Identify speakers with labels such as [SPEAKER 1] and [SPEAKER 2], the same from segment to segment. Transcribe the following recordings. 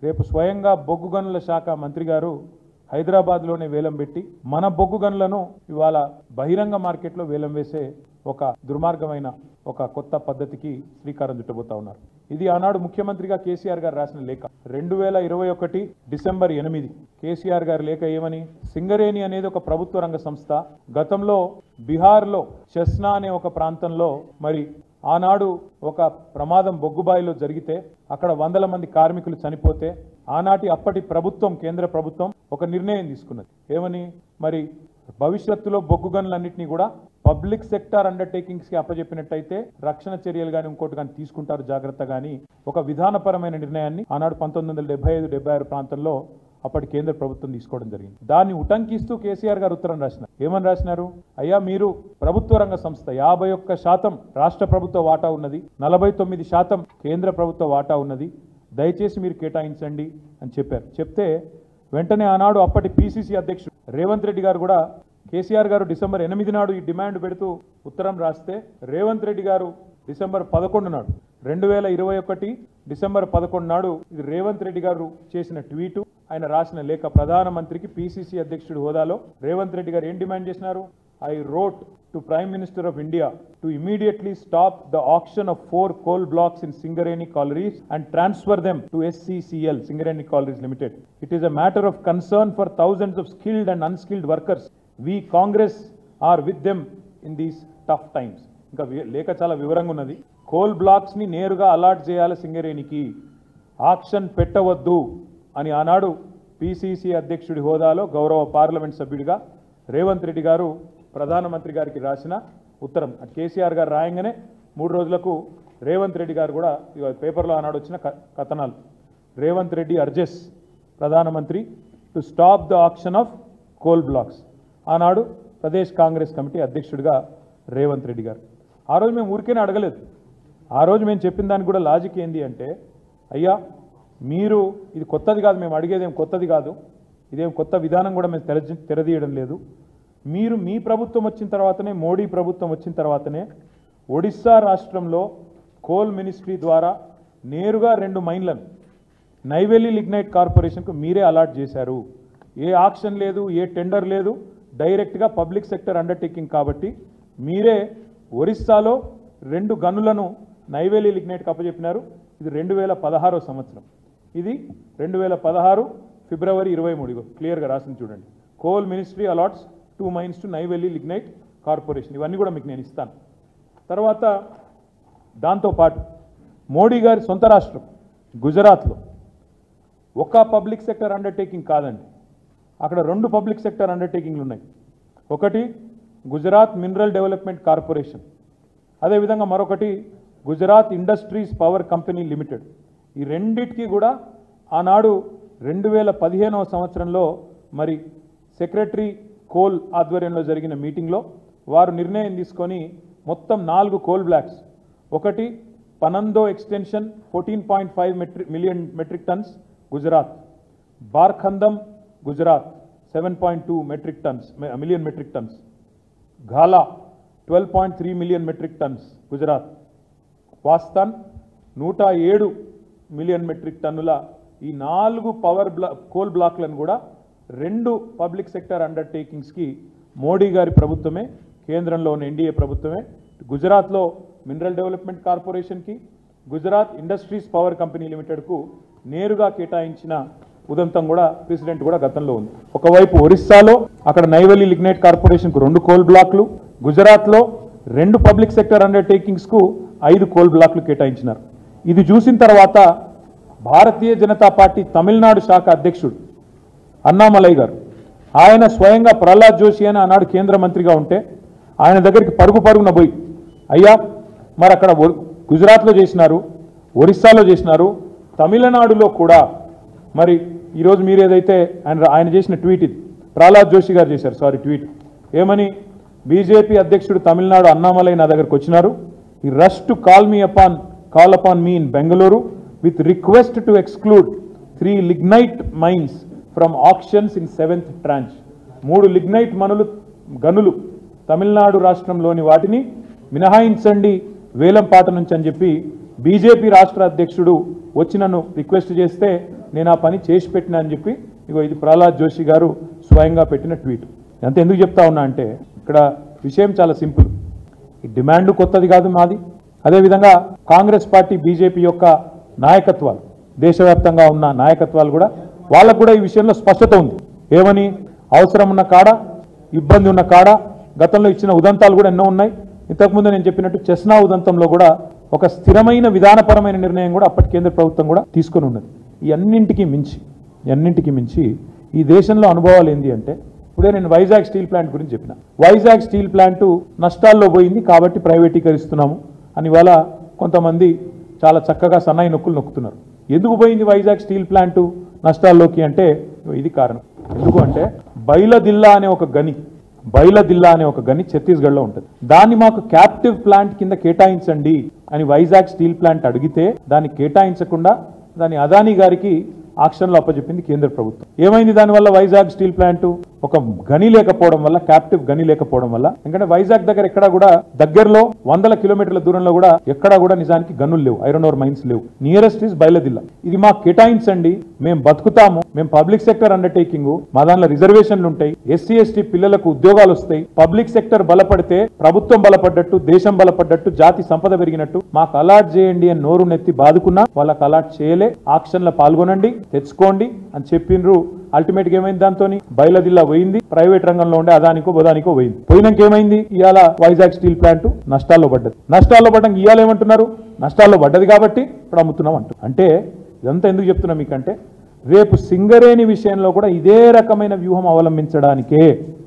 [SPEAKER 1] రేపు స్వయంగా బొగ్గు గనుల శాఖ మంత్రి గారు హైదరాబాద్లోనే వేలం పెట్టి మన బొగ్గు గనులను ఇవాళ బహిరంగ మార్కెట్లో వేలం వేసే ఒక దుర్మార్గమైన ఒక కొత్త పద్ధతికి శ్రీకారం చుట్టబోతా ఉన్నారు ఇది ఆనాడు ముఖ్యమంత్రిగా కేసీఆర్ గారు రాసిన లేఖ రెండు వేల ఇరవై ఒకటి డిసెంబర్ ఎనిమిది కేసీఆర్ గారి లేఖ ఏమని సింగరేణి అనేది ఒక ప్రభుత్వ రంగ సంస్థ గతంలో బీహార్లో చెస్నా అనే ఒక ప్రాంతంలో మరి ఆనాడు ఒక ప్రమాదం బొగ్గుబాయిలో జరిగితే అక్కడ వందల మంది కార్మికులు చనిపోతే ఆనాటి అప్పటి ప్రభుత్వం కేంద్ర ప్రభుత్వం ఒక నిర్ణయం తీసుకున్నది ఏమని మరి భవిష్యత్తులో బొగ్గు గనులన్నింటినీ కూడా పబ్లిక్ సెక్టార్ అండర్టేకింగ్స్ కి అప్పచెప్పినట్టయితే రక్షణ చర్యలు కానీ ఇంకోటి కానీ తీసుకుంటారు జాగ్రత్త కానీ ఒక విధానపరమైన నిర్ణయాన్ని ఆనాడు పంతొమ్మిది వందల డెబ్బై ఐదు డెబ్బై ఆరు ప్రాంతంలో అప్పటి కేంద్ర ప్రభుత్వం తీసుకోవడం జరిగింది దాన్ని ఉటంకిస్తూ కేసీఆర్ గారు ఉత్తరం రాసినారు ఏమని రాసినారు అయ్యా మీరు ప్రభుత్వ రంగ సంస్థ యాభై ఒక్క శాతం రాష్ట్ర ప్రభుత్వ వాటా ఉన్నది నలభై తొమ్మిది శాతం కేంద్ర ప్రభుత్వ వాటా ఉన్నది దయచేసి మీరు కేటాయించండి అని చెప్పారు చెప్తే వెంటనే ఆనాడు అప్పటి పిసిసి అధ్యక్షుడు రేవంత్ రెడ్డి గారు కూడా కేసీఆర్ గారు డిసెంబర్ ఎనిమిది నాడు ఈ డిమాండ్ పెడుతూ ఉత్తరం రాస్తే రేవంత్ రెడ్డి గారు డిసెంబర్ పదకొండు నాడు రెండు వేల ఇరవై ఒకటి డిసెంబర్ పదకొండు నాడు ఇది రేవంత్ రెడ్డి గారు చేసిన ట్వీటు ఆయన రాసిన లేఖ ప్రధానమంత్రికి పిసిసి అధ్యక్షుడి హోదాలో రేవంత్ రెడ్డి గారు ఏం డిమాండ్ చేసినారు I wrote to prime minister of India to immediately stop the auction of four coal blocks in Singareni collieries and transfer them to SCCL Singareni collieries limited it is a matter of concern for thousands of skilled and unskilled workers we Congress are with them in these tough times ఇంకా వి- లేఖ చాలా వివరంగా ఉన్నది coal blocks ని నేరుగా allot చేయాలి సింగరేణికి ఆక్షన్ పెట్టవద్దు అని ఆనాడు పిసిసి అధ్యక్షుడి హోదాలో గౌరవ పార్లమెంట్ సభ్యుడిగా రేవంత్ రెడ్డి గారు ప్రధానమంత్రి గారికి రాసిన ఉత్తరం అటు కేసీఆర్ గారు రాయంగానే మూడు రోజులకు రేవంత్ రెడ్డి గారు కూడా ఇగో పేపర్లో ఆనాడు వచ్చిన క- కథనాలు రేవంత్ రెడ్డి అర్జెస్ ప్రధానమంత్రి to stop the auction of coal blocks ఆనాడు ప్రదేశ్ కాంగ్రెస్ కమిటీ అధ్యక్షుడిగా రేవంత్ రెడ్డి గారు ఆ రోజు మేము ఊరికేనే అడగలేదు ఆ రోజు మేము చెప్పిన దానికి కూడా లాజిక్ ఏంది అంటే అయ్యా మీరు ఇది కొత్తది కాదు మేము అడిగేది ఏం కొత్తది కాదు ఇదేం కొత్త విధానం కూడా మేము తెర తెరదీయడం లేదు మీరు మీ ప్రభుత్వం వచ్చిన తర్వాతనే మోడీ ప్రభుత్వం వచ్చిన తర్వాతనే ఒడిస్సా రాష్ట్రంలో కోల్ మినిస్ట్రీ ద్వారా నేరుగా రెండు మైన్లను నైవేలి లిగ్నైట్ కార్పొరేషన్కు మీరే అలాట్ చేశారు ఏ ఆక్షన్ లేదు ఏ టెండర్ లేదు డైరెక్ట్గా పబ్లిక్ సెక్టర్ అండర్టేకింగ్ కాబట్టి మీరే ఒరిస్సాలో రెండు గనులను నైవేలి లిగ్నైట్కి అప్పచెప్పినారు ఇది రెండు వేల పదహారో సంవత్సరం ఇది రెండు వేల పదహారు ఫిబ్రవరి ఇరవై మూడు క్లియర్గా రాసింది చూడండి coal ministry allots two mines to Neyveli lignite corporation ఇవన్నీ కూడా మీకు నేను ఇస్తాను తర్వాత దాంతోపాటు మోడీ గారి సొంత రాష్ట్రం గుజరాత్లో ఒక పబ్లిక్ సెక్టర్ అండర్టేకింగ్ కాదండి అక్కడ రెండు పబ్లిక్ సెక్టర్ అండర్టేకింగ్లు ఉన్నాయి ఒకటి గుజరాత్ మినరల్ డెవలప్మెంట్ కార్పొరేషన్ అదేవిధంగా మరొకటి Gujarat industries power company limited ఈ రెండిటికి కూడా ఆనాడు రెండు వేల పదిహేనవ సంవత్సరంలో మరి సెక్రటరీ కోల్ ఆధ్వర్యంలో జరిగిన మీటింగ్లో వారు నిర్ణయం తీసుకొని మొత్తం నాలుగు కోల్ బ్లాక్స్ ఒకటి పనందో extension fourteen point five metric million metric tons Gujarat బార్ఖందం Gujarat seven point two metric tons million metric tons ఘాలా twelve point three million metric tons Gujarat వాస్తాన్ నూట ఏడు మిలియన్ మెట్రిక్ టన్నుల ఈ నాలుగు పవర్ బ్లా కోల్ బ్లాక్లను కూడా రెండు పబ్లిక్ సెక్టర్ అండర్టేకింగ్స్కి మోడీ గారి ప్రభుత్వమే కేంద్రంలో ఉన్న ఎన్డీఏ ప్రభుత్వమే గుజరాత్లో మినరల్ డెవలప్మెంట్ కార్పొరేషన్కి గుజరాత్ ఇండస్ట్రీస్ పవర్ కంపెనీ లిమిటెడ్కు నేరుగా కేటాయించిన ఉదంతం కూడా ప్రెసిడెంట్ కూడా గతంలో ఉంది ఒకవైపు ఒరిస్సాలో అక్కడ నైవలి లిగ్నైట్ కార్పొరేషన్కు రెండు కోల్ బ్లాక్లు గుజరాత్లో రెండు పబ్లిక్ సెక్టర్ అండర్టేకింగ్స్కు ఐదు కోల్ బ్లాక్లు కేటాయించినారు ఇది చూసిన తర్వాత భారతీయ జనతా పార్టీ తమిళనాడు శాఖ అధ్యక్షుడు అన్నామలై గారు ఆయన స్వయంగా ప్రహ్లాద్ జోషి అని ఆనాడు కేంద్ర మంత్రిగా ఉంటే ఆయన దగ్గరికి పరుగు పరుగున పోయి అయ్యా మరి అక్కడ ఒ- గుజరాత్లో చేసినారు ఒరిస్సాలో చేసినారు తమిళనాడులో కూడా మరి ఈరోజు మీరు ఏదైతే ఆయన ఆయన చేసిన ట్వీట్ ఇది ప్రహ్లాద్ జోషి గారు చేశారు సారీ ట్వీట్ ఏమని బీజేపీ అధ్యక్షుడు తమిళనాడు అన్నామలై నా దగ్గరకు వచ్చినారు ఈ rush to call me upon call upon me in Bengaluru with request to exclude three lignite mines from auctions in seventh tranche మూడు లిగ్నైట్ మనులు గనులు తమిళనాడు రాష్ట్రంలోని వాటిని మినహాయించండి వేలం పాట నుంచి అని చెప్పి బీజేపీ రాష్ట్ర అధ్యక్షుడు వచ్చి నన్ను రిక్వెస్ట్ చేస్తే నేను ఆ పని చేసి పెట్టినా అని చెప్పి ఇగో ఇది ప్రహ్లాద్ జోషి గారు స్వయంగా పెట్టిన ట్వీట్ అంత ఎందుకు చెప్తా ఉన్నా అంటే ఇక్కడ విషయం చాలా సింపుల్ ఈ డిమాండ్ కొత్తది కాదు మాది అదేవిధంగా కాంగ్రెస్ పార్టీ బీజేపీ యొక్క నాయకత్వాలు దేశవ్యాప్తంగా ఉన్న నాయకత్వాలు కూడా వాళ్ళకు కూడా ఈ విషయంలో స్పష్టత ఉంది ఏమని అవసరం ఉన్న కాడ ఇబ్బంది ఉన్న కాడ గతంలో ఇచ్చిన ఉదంతాలు కూడా ఎన్నో ఉన్నాయి ఇంతకుముందు నేను చెప్పినట్టు చెస్నా ఉదంతంలో కూడా ఒక స్థిరమైన విధానపరమైన నిర్ణయం కూడా అప్పటి కేంద్ర ప్రభుత్వం కూడా తీసుకొని ఉన్నది ఈ అన్నింటికి మించి ఈ అన్నింటికి మించి ఈ దేశంలో అనుభవాలు ఏంటి అంటే ఇప్పుడే నేను వైజాగ్ స్టీల్ ప్లాంట్ గురించి చెప్పిన వైజాగ్ స్టీల్ ప్లాంట్ నష్టాల్లో పోయింది కాబట్టి ప్రైవేటీకరిస్తున్నాము అని ఇవాళ కొంతమంది చాలా చక్కగా సన్నాయి నొక్కులు నొక్కుతున్నారు ఎందుకు పోయింది వైజాగ్ స్టీల్ ప్లాంట్ నష్టాల్లోకి అంటే ఇది కారణం ఎందుకు అంటే బైలదిల్లా అనే ఒక గని బైలదిల్లా అనే ఒక గని ఛత్తీస్గఢ్లో ఉంటుంది దాన్ని మాకు క్యాప్టివ్ ప్లాంట్ కింద కేటాయించండి అని వైజాగ్ స్టీల్ ప్లాంట్ అడిగితే దాన్ని కేటాయించకుండా దాన్ని అదానీ గారికి ఆక్షన్లో అప్పచెప్పింది కేంద్ర ప్రభుత్వం ఏమైంది దానివల్ల వైజాగ్ స్టీల్ ప్లాంట్ ఒక గని లేకపోవడం వల్ల క్యాప్టివ్ గని లేకపోవడం వల్ల ఎందుకంటే వైజాగ్ దగ్గర ఎక్కడా కూడా దగ్గరలో వందల కిలోమీటర్ల దూరంలో కూడా ఎక్కడా కూడా నిజానికి గనులు లేవు ఐరన్ ఓర్ మైన్స్ లేవు నియరెస్ట్ ఇస్ బయలుదిల్ల ఇది మాకు కేటాయించండి మేము బతుకుతాము మేము పబ్లిక్ సెక్టర్ అండర్టేకింగ్ మా దానిలో రిజర్వేషన్లు ఉంటాయి ఎస్సీ ఎస్టీ పిల్లలకు ఉద్యోగాలు వస్తాయి పబ్లిక్ సెక్టర్ బలపడితే ప్రభుత్వం బలపడ్డట్టు దేశం బలపడ్డట్టు జాతి సంపద పెరిగినట్టు మాకు అలాట్ చేయండి అని నోరు నెత్తి బాదుకున్నా వాళ్ళకి అలాట్ చేయలే ఆక్షన్లో పాల్గొనండి తెచ్చుకోండి అని చెప్పిండ్రు అల్టిమేట్ గా ఏమైంది దాంతో బయలుదిల్లా పోయింది ప్రైవేట్ రంగంలో ఉండే అదానికో బదానికో పోయింది పోయినాక ఏమైంది ఇవాళ వైజాగ్ స్టీల్ ప్లాంట్ నష్టాల్లో పడ్డది నష్టాల్లో పడ్డానికి ఇవాళ ఏమంటున్నారు నష్టాల్లో పడ్డది కాబట్టి ఇప్పుడు అమ్ముతున్నాం అంటూ అంటే ఇదంతా ఎందుకు చెప్తున్నా మీకంటే రేపు సింగరేణి విషయంలో కూడా ఇదే రకమైన వ్యూహం అవలంబించడానికే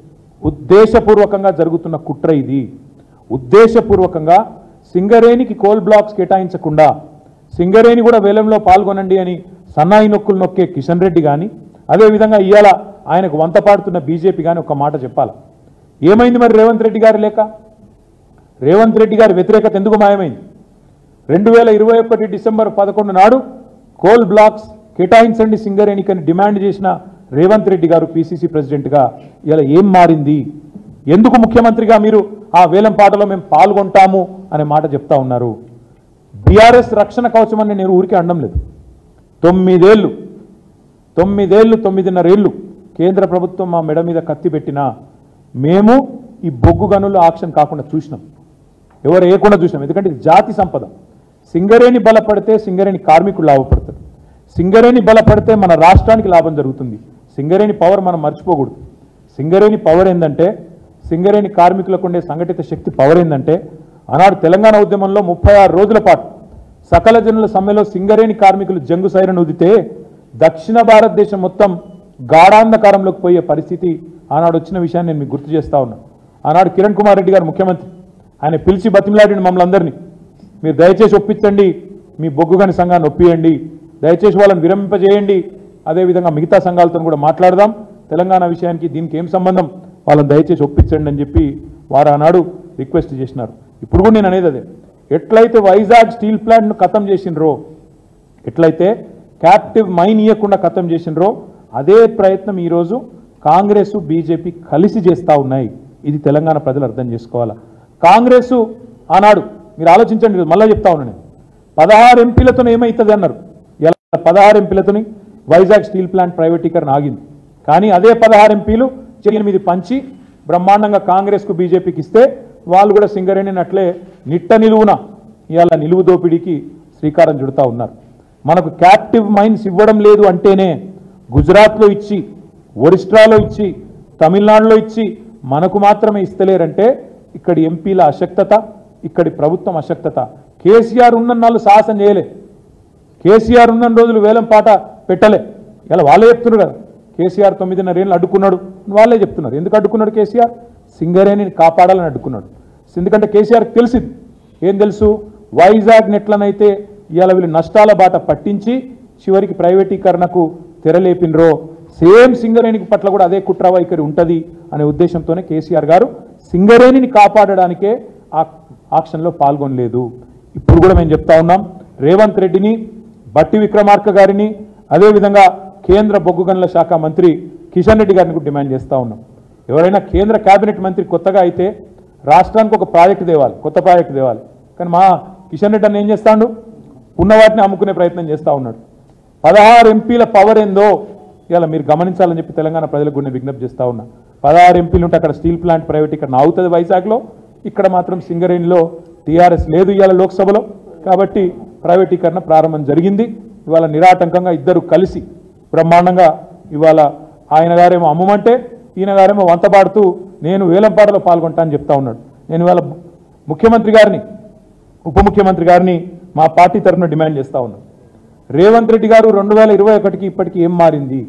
[SPEAKER 1] ఉద్దేశపూర్వకంగా జరుగుతున్న కుట్ర ఇది ఉద్దేశపూర్వకంగా సింగరేణికి కోల్ బ్లాక్స్ కేటాయించకుండా సింగరేణి కూడా వేలంలో పాల్గొనండి అని సన్నాయి నొక్కులు నొక్కే కిషన్ రెడ్డి కానీ అదేవిధంగా ఇవాళ ఆయనకు వంత పాడుతున్న బీజేపీ కానీ ఒక మాట చెప్పాలి ఏమైంది మరి రేవంత్ రెడ్డి గారి లేక రేవంత్ రెడ్డి గారి వ్యతిరేకత ఎందుకు మాయమైంది రెండు వేల ఇరవై ఒకటి డిసెంబర్ పదకొండు నాడు కోల్ బ్లాక్స్ కేటాయించండి సింగరేణికని డిమాండ్ చేసిన రేవంత్ రెడ్డి గారు పిసిసి ప్రెసిడెంట్గా ఇలా ఏం మారింది ఎందుకు ముఖ్యమంత్రిగా మీరు ఆ వేలం పాటలో మేము పాల్గొంటాము అనే మాట చెప్తా ఉన్నారు బీఆర్ఎస్ రక్షణ కవచం అని నేను ఊరికే అనడం లేదు తొమ్మిదేళ్ళు తొమ్మిదేళ్ళు తొమ్మిదిన్నరేళ్ళు కేంద్ర ప్రభుత్వం మా మెడ మీద కత్తి పెట్టినా మేము ఈ బొగ్గు గనులు ఆక్షన్ కాకుండా చూసినాం ఎవరు వేయకుండా చూసినాం ఎందుకంటే ఇది జాతి సంపద సింగరేణి బలపడితే సింగరేణి కార్మికులు లాభపడతారు సింగరేణి బలపడితే మన రాష్ట్రానికి లాభం జరుగుతుంది సింగరేణి పవర్ మనం మర్చిపోకూడదు సింగరేణి పవర్ ఏంటంటే సింగరేణి కార్మికులకు ఉండే సంఘటిత శక్తి పవర్ ఏంటంటే ఆనాడు తెలంగాణ ఉద్యమంలో ముప్పై ఆరు రోజుల పాటు సకల జనుల సమ్మెలో సింగరేణి కార్మికులు జంగు సైరను ఉదితే దక్షిణ భారతదేశం మొత్తం గాఢాంధకారంలోకి పోయే పరిస్థితి ఆనాడు వచ్చిన విషయాన్ని నేను మీకు గుర్తు చేస్తా ఉన్నా ఆనాడు కిరణ్ కుమార్ రెడ్డి గారు ముఖ్యమంత్రి ఆయన పిలిచి బతిమలాడిన మమ్మల్ని అందరినీ మీరు దయచేసి ఒప్పించండి మీ బొగ్గుగని సంఘాన్ని ఒప్పియండి దయచేసి వాళ్ళని విరమింపజేయండి అదేవిధంగా మిగతా సంఘాలతో కూడా మాట్లాడదాం తెలంగాణ విషయానికి దీనికి ఏం సంబంధం వాళ్ళని దయచేసి ఒప్పించండి అని చెప్పి వారు ఆనాడు రిక్వెస్ట్ చేసినారు ఇప్పుడు కూడా నేను అనేది అదే ఎట్లయితే వైజాగ్ స్టీల్ ప్లాంట్ను ఖతం చేసినరో ఎట్లయితే క్యాప్టివ్ మైన్ ఇవ్వకుండా ఖతం చేసినరో అదే ప్రయత్నం ఈరోజు కాంగ్రెస్ బీజేపీ కలిసి చేస్తూ ఉన్నాయి ఇది తెలంగాణ ప్రజలు అర్థం చేసుకోవాలా కాంగ్రెస్ ఆనాడు మీరు ఆలోచించండి మళ్ళీ చెప్తా ఉన్నాను నేను పదహారు ఎంపీలతో ఏమవుతుంది అన్నారు ఇలా పదహారు ఎంపీలతోని వైజాగ్ స్టీల్ ప్లాంట్ ప్రైవేటీకరణ ఆగింది కానీ అదే పదహారు ఎంపీలు ఎనిమిది పంచి బ్రహ్మాండంగా కాంగ్రెస్కు బీజేపీకి ఇస్తే వాళ్ళు కూడా సింగరేణిని అట్లే నిట్ట నిలువున ఇవాళ నిలువు దోపిడీకి శ్రీకారం చుడతా ఉన్నారు మనకు క్యాప్టివ్ మైన్స్ ఇవ్వడం లేదు అంటేనే గుజరాత్లో ఇచ్చి ఒరిస్ట్రాలో ఇచ్చి తమిళనాడులో ఇచ్చి మనకు మాత్రమే ఇస్తలేరంటే ఇక్కడి ఎంపీల అశక్తత ఇక్కడి ప్రభుత్వం అశక్తత కేసీఆర్ ఉన్న నాళ్ళు సాహసం చేయలే కేసీఆర్ ఉన్న రోజులు వేలం పాట పెట్టలే ఇలా వాళ్ళే చెప్తున్నారు కదా కేసీఆర్ తొమ్మిదిన్నర ఏళ్ళు అడ్డుకున్నాడు వాళ్ళే చెప్తున్నారు ఎందుకు అడ్డుకున్నాడు కేసీఆర్ సింగరేణిని కాపాడాలని అడ్డుకున్నాడు ఎందుకంటే కేసీఆర్ తెలిసింది ఏం తెలుసు వైజాగ్ నెట్లనైతే ఇవాళ వీళ్ళు నష్టాల బాట పట్టించి చివరికి ప్రైవేటీకరణకు తెరలేపినరో సేమ్ సింగరేణికి పట్ల కూడా అదే కుట్ర వైఖరి ఉంటుంది అనే ఉద్దేశంతోనే కేసీఆర్ గారు సింగరేణిని కాపాడడానికే ఆ ఆక్షన్లో పాల్గొనలేదు ఇప్పుడు కూడా మేము చెప్తా ఉన్నాం రేవంత్ రెడ్డిని బట్టి విక్రమార్క గారిని అదేవిధంగా కేంద్ర బొగ్గు గనుల శాఖ మంత్రి కిషన్ రెడ్డి గారిని కూడా డిమాండ్ చేస్తా ఉన్నాం ఎవరైనా కేంద్ర కేబినెట్ మంత్రి కొత్తగా అయితే రాష్ట్రానికి ఒక ప్రాజెక్టు తేవాలి కొత్త ప్రాజెక్టు తేవాలి కానీ మా కిషన్ రెడ్డి అన్న ఏం చేస్తాడు ఉన్న వాటిని అమ్ముకునే ప్రయత్నం చేస్తూ ఉన్నాడు పదహారు ఎంపీల పవర్ ఏందో ఇలా మీరు గమనించాలని చెప్పి తెలంగాణ ప్రజలకు కూడా నేను విజ్ఞప్తి చేస్తా ఉన్నా పదహారు ఎంపీలు ఉంటే అక్కడ స్టీల్ ప్లాంట్ ప్రైవేట్ ఇక్కడ అవుతుంది వైజాగ్లో ఇక్కడ మాత్రం సింగరేణిలో టీఆర్ఎస్ లేదు ఇవాళ లోక్సభలో కాబట్టి ప్రైవేటీకరణ ప్రారంభం జరిగింది ఇవాళ నిరాటంకంగా ఇద్దరు కలిసి బ్రహ్మాండంగా ఇవాళ ఆయన గారేమో అమ్మమంటే ఈయన గారేమో వంతపాడుతూ నేను వేలంపాటలో పాల్గొంటా అని చెప్తా ఉన్నాడు నేను ఇవాళ ముఖ్యమంత్రి గారిని ఉప ముఖ్యమంత్రి గారిని మా పార్టీ తరఫున డిమాండ్ చేస్తా ఉన్నాం రేవంత్ రెడ్డి గారు రెండు వేల ఇరవై ఒకటికి ఇప్పటికి ఏం మారింది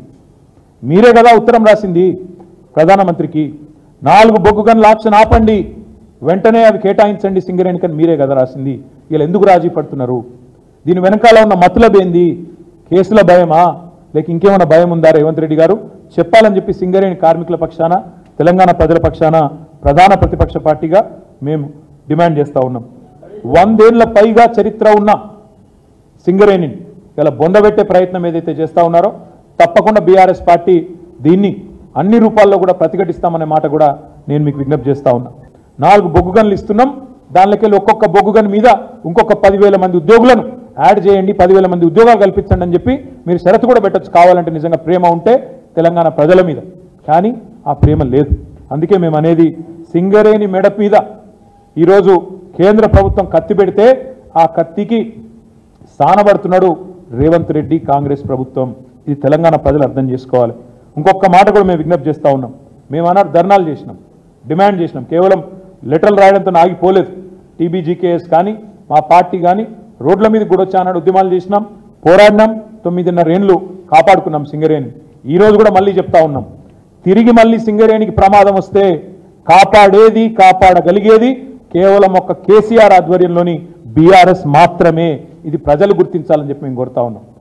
[SPEAKER 1] మీరే కదా ఉత్తరం రాసింది ప్రధానమంత్రికి నాలుగు బొగ్గు గన్ల ఆప్షన్ ఆపండి వెంటనే అవి కేటాయించండి సింగరేణికని మీరే కదా రాసింది వీళ్ళు ఎందుకు రాజీ పడుతున్నారు దీని వెనకాల ఉన్న మతులబేంది కేసుల భయమా లేక ఇంకేమైనా భయం ఉందా రేవంత్ రెడ్డి గారు చెప్పాలని చెప్పి సింగరేణి కార్మికుల పక్షాన తెలంగాణ ప్రజల పక్షాన ప్రధాన ప్రతిపక్ష పార్టీగా మేము డిమాండ్ చేస్తా ఉన్నాం వందేళ్ల పైగా చరిత్ర ఉన్న సింగరేణిని ఇలా బొందబెట్టే ప్రయత్నం ఏదైతే చేస్తా ఉన్నారో తప్పకుండా బీఆర్ఎస్ పార్టీ దీన్ని అన్ని రూపాల్లో కూడా ప్రతిఘటిస్తామనే మాట కూడా నేను మీకు విజ్ఞప్తి చేస్తా ఉన్నా నాలుగు బొగ్గు గన్లు ఇస్తున్నాం దానిలోకెళ్ళి ఒక్కొక్క బొగ్గు గన్ మీద ఇంకొక పదివేల మంది ఉద్యోగులను యాడ్ చేయండి పదివేల మంది ఉద్యోగాలు కల్పించండి అని చెప్పి మీరు షరతు కూడా పెట్టొచ్చు కావాలంటే నిజంగా ప్రేమ ఉంటే తెలంగాణ ప్రజల మీద కానీ ఆ ప్రేమ లేదు అందుకే మేము అనేది సింగరేణి మెడ మీద ఈరోజు కేంద్ర ప్రభుత్వం కత్తి పెడితే ఆ కత్తికి స్థానపడుతున్నాడు రేవంత్ రెడ్డి కాంగ్రెస్ ప్రభుత్వం ఇది తెలంగాణ ప్రజలు అర్థం చేసుకోవాలి ఇంకొక మాట కూడా మేము విజ్ఞప్తి చేస్తా ఉన్నాం మేము అన్నారు ధర్నాలు చేసినాం డిమాండ్ చేసినాం కేవలం లెటర్లు రాయడంతో ఆగిపోలేదు టీబీజీకేఎస్ కానీ మా పార్టీ కానీ రోడ్ల మీద కూడా వచ్చానాడు ఉద్యమాలు చేసినాం పోరాడినాం తొమ్మిదిన్నర ఏండ్లు కాపాడుకున్నాం సింగరేణి ఈ రోజు కూడా మళ్ళీ చెప్తా ఉన్నాం తిరిగి మళ్ళీ సింగరేణికి ప్రమాదం వస్తే కాపాడేది కాపాడగలిగేది కేవలం ఒక కేసీఆర్ ఆధ్వర్యంలోని బీఆర్ఎస్ మాత్రమే ఇది ప్రజలు గుర్తించాలని చెప్పి మేము కోరుతా ఉన్నాం